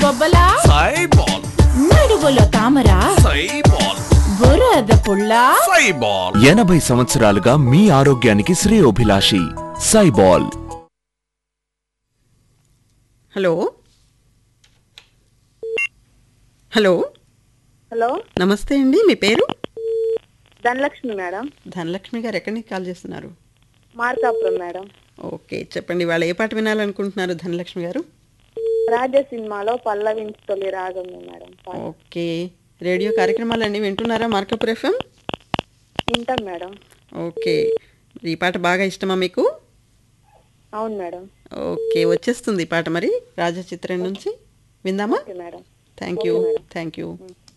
బొబ్బలా సైబాల్ నడువులో తామర సైబాల్ బురద పుల్ల సైబాల్ ఎనభై సంవత్సరాలుగా మీ ఆరోగ్యానికి శ్రేయోభిలాషి సైబాల్ హలో హలో హలో నమస్తే అండి మీ పేరు ధనలక్ష్మి మేడం ధనలక్ష్మి గారు ఎక్కడి నుంచి కాల్ చేస్తున్నారు మార్కాపురం మేడం ఓకే చెప్పండి వాళ్ళు ఏ పాట వినాలనుకుంటున్నారు ధనలక్ష్మి గారు రాజ సినిమాలో పల్లవించి తొలి రాగం మేడం పాట ఓకే రేడియో కార్యక్రమాలన్నీ వింటున్నారా మార్కప్ ఎఫ్ఎం వింటాం మేడం ఓకే ఈ పాట బాగా ఇష్టమా మీకు అవును మేడం ఓకే వచ్చేస్తుంది ఈ పాట మరి రాజా చిత్రం నుంచి విందామా okay madam thank you okay madam. Thank you